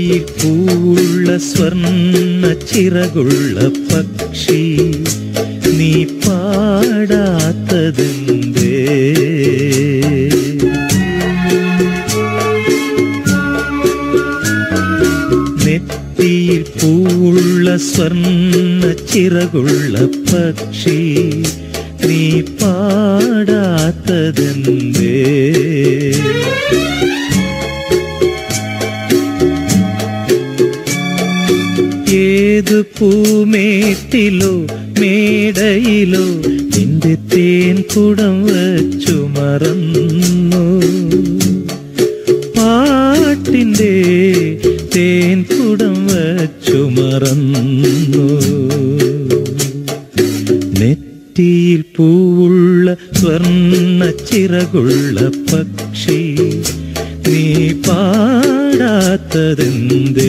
നെറ്റിയിൽ പൂവുള്ള സ്വർണ്ണ ചിറകുള്ള പക്ഷി നീ പാടാത്തതെന്തേ നെറ്റിയിൽ പൂവുള്ള സ്വർണ്ണ ചിറകുള്ള പക്ഷി നീ പാടാത്തതെന്തേ ഏതു പൂമേട്ടിലോ മേടയിലോ നിന്റെ തേൻ കുടം വച്ചു മറന്നു പാട്ടിൻ്റെ തേൻ കുടം വച്ചു മറന്നു നെറ്റിയിൽ പൂവുള്ള സ്വർണ്ണ ചിറകുള്ള പക്ഷി നീ പാടാത്തതെന്തേ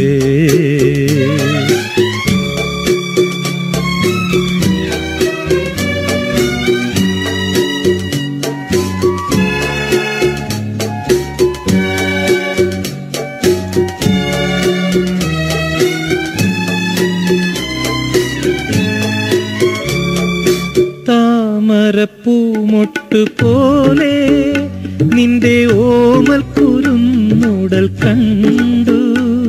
താമരപ്പൂമൊട്ടു പോലെ നിന്റെ ഓമൽ കുരുന്നുടൽ കണ്ടു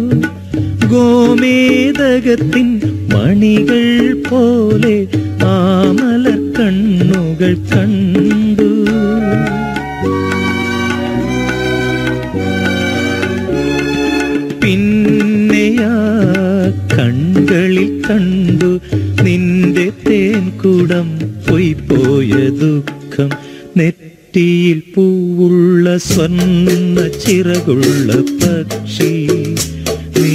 ഗോമേതകത്തിൻ മണികൾ പോലെ ആമല കണ്ണുകൾ കണ്ടു പിന്നെയാ കൺകളിൽ കണ്ടു നിന്റെ തേൻകുടം പൊയ്പോയ ദുഃഖം നെറ്റിയിൽ പൂവുള്ള സ്വർണ്ണ ചിറകുള്ള പക്ഷി നീ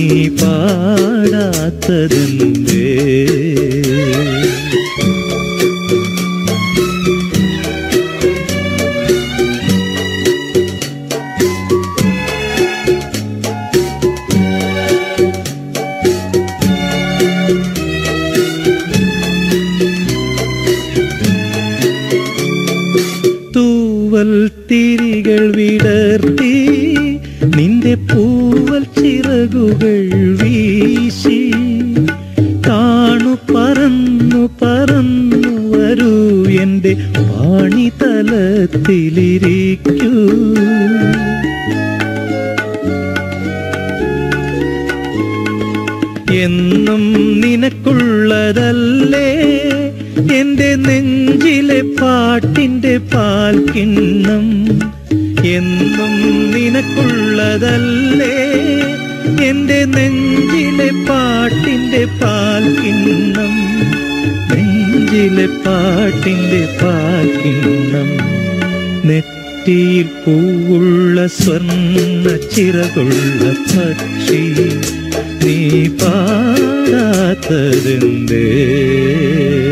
പാടാത്തതെന്തേ തൂവൽ തിരികൾ വിടർത്തി നിന്റെ പൂവൽ ചിറകുകൾ വീശി കാണു പറന്നു പറന്നു വരൂ എൻ്റെ പാണിതലത്തിലിരിക്കൂ എന്നും നിനക്കുള്ളതല്ലേ എന്റെ നെഞ്ചിലെ പാട്ടിന്റെ പാൽക്കിണ്ണം എന്നും നിനക്കുള്ളതല്ലേ എന്റെ നെഞ്ചിലെ പാട്ടിന്റെ പാൽക്കിണ്ണം നെഞ്ചിലെ പാട്ടിന്റെ പാൽക്കിണ്ണം നെറ്റിയിൽ പൂവുള്ള സ്വർണ്ണ ചിറകുള്ള പക്ഷി നീ പാടാത്തതെന്തേ